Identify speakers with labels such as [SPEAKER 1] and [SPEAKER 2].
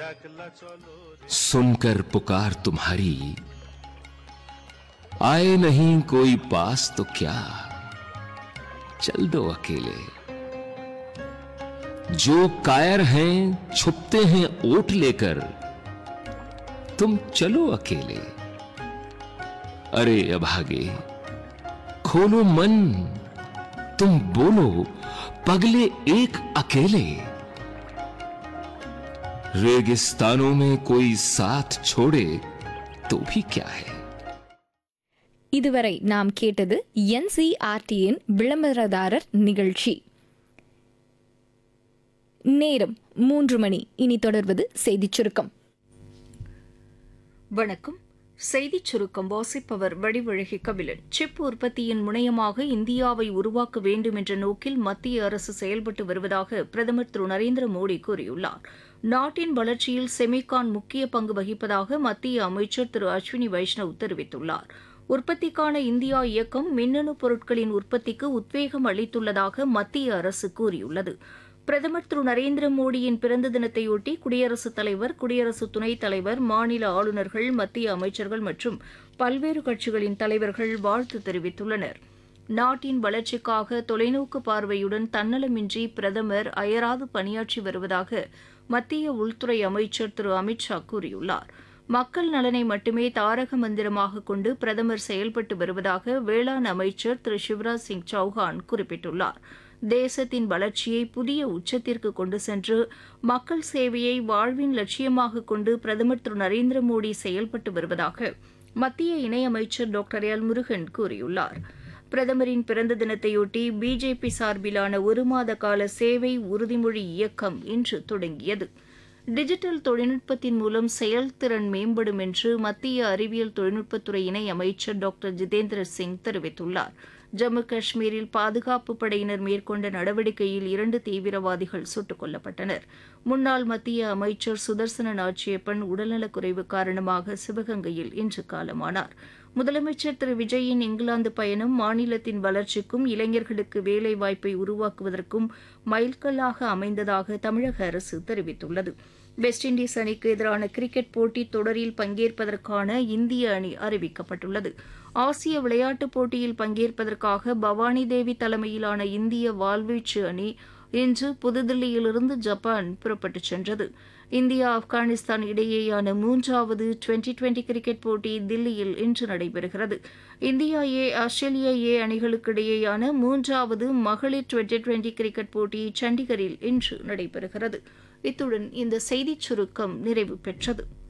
[SPEAKER 1] सुनकर पुकार तुम्हारी आए नहीं कोई पास तो क्या चल दो अकेले जो कायर हैं छुपते हैं ओट लेकर तुम चलो अकेले अरे अभागे खोलो मन तुम बोलो पगले एक अकेले रेगिस्तानों में कोई साथ छोड़े तो भी क्या है
[SPEAKER 2] இதுவரை நாம் கேட்டது என்சிஆர்டியின் விளம்பரதாரர் நிகழ்ச்சி நேரம் மூன்று மணி இனி தொடர்வது செய்திச் சுருக்கம்
[SPEAKER 3] வணக்கம் செய்திச் சுருக்கம் வாசிப்பவர் வடிவழகி கபிலன் சிப் உற்பத்தியின் முனையமாக இந்தியாவை உருவாக்க வேண்டும் என்ற நோக்கில் மத்திய அரசு செயல்பட்டு வருவதாக பிரதமர் திரு நரேந்திர மோடி கூறியுள்ளார் நாட்டின் வளர்ச்சியில் செமிகான் முக்கிய பங்கு வகிப்பதாக மத்திய அமைச்சர் திரு அஸ்வினி வைஷ்ணவ் தெரிவித்துள்ளார் உற்பத்திக்கான இந்தியா இயக்கம் மின்னணு பொருட்களின் உற்பத்திக்கு உத்வேகம் அளித்துள்ளதாக மத்திய அரசு கூறியுள்ளது பிரதமர் திரு நரேந்திர மோடியின் பிறந்த தினத்தையொட்டி குடியரசுத் தலைவர் குடியரசு துணைத் தலைவர் மாநில ஆளுநர்கள் மத்திய அமைச்சர்கள் மற்றும் பல்வேறு கட்சிகளின் தலைவர்கள் வாழ்த்து தெரிவித்துள்ளனர் நாட்டின் வளர்ச்சிக்காக தொலைநோக்கு பார்வையுடன் தன்னலமின்றி பிரதமர் அயராது பணியாற்றி வருவதாக மத்திய உள்துறை அமைச்சர் திரு அமித் ஷா கூறியுள்ளார் மக்கள் நலனை மட்டுமே தாரக மந்திரமாக கொண்டு பிரதமர் செயல்பட்டு வருவதாக வேளாண் அமைச்சர் திரு சிவராஜ் சிங் சௌஹான் குறிப்பிட்டுள்ளார் தேசத்தின் வளர்ச்சியை புதிய உச்சத்திற்கு கொண்டு சென்று மக்கள் சேவையை வாழ்வின் லட்சியமாக கொண்டு பிரதமர் திரு நரேந்திர மோடி செயல்பட்டு வருவதாக மத்திய இணையமைச்சர் டாக்டர் எல் முருகன் கூறியுள்ளார் பிரதமரின் பிறந்த தினத்தையொட்டி பிஜேபி சார்பிலான ஒரு மாத கால சேவை உறுதிமொழி இயக்கம் இன்று தொடங்கியது டிஜிட்டல் தொழில்நுட்பத்தின் மூலம் செயல்திறன் மேம்படும் என்று மத்திய அறிவியல் தொழில்நுட்பத்துறை இணை அமைச்சர் டாக்டர் ஜிதேந்திர சிங் தெரிவித்துள்ளார் ஜம்மு காஷ்மீரில் பாதுகாப்பு படையினர் மேற்கொண்ட நடவடிக்கையில் இரண்டு தீவிரவாதிகள் சுட்டுக் கொல்லப்பட்டனர் முன்னாள் மத்திய அமைச்சர் சுதர்சன நாச்சியப்பன் உடல்நலக்குறைவு காரணமாக சிவகங்கையில் இன்று காலமானார் முதலமைச்சர் திரு விஜயின் இங்கிலாந்து பயணம் மாநிலத்தின் வளர்ச்சிக்கும் இளைஞர்களுக்கு வேலைவாய்ப்பை உருவாக்குவதற்கும் மைல்கல்லாக அமைந்ததாக தமிழக அரசு தெரிவித்துள்ளது வெஸ்ட் இண்டீஸ் அணிக்கு எதிரான கிரிக்கெட் போட்டித் தொடரில் பங்கேற்பதற்கான இந்திய அணி அறிவிக்கப்பட்டுள்ளது ஆசிய விளையாட்டுப் போட்டியில் பங்கேற்பதற்காக பவானி தேவி தலைமையிலான இந்திய வாள்வீச்சு அணி இன்று புதுதில்லியிலிருந்து ஜப்பான் புறப்பட்டுச் சென்றது இந்தியா ஆப்கானிஸ்தான் இடையேயான மூன்றாவது டுவெண்டி டுவெண்டி கிரிக்கெட் போட்டி தில்லியில் இன்று நடைபெறுகிறது இந்தியா ஏ ஆஸ்திரேலியா ஏ அணிகளுக்கு இடையேயான மூன்றாவது மகளிர் டுவெண்டி டுவெண்டி கிரிக்கெட் போட்டி சண்டிகரில் இன்று நடைபெறுகிறது இத்துடன் இந்த செய்திச் சுருக்கம் நிறைவு பெற்றது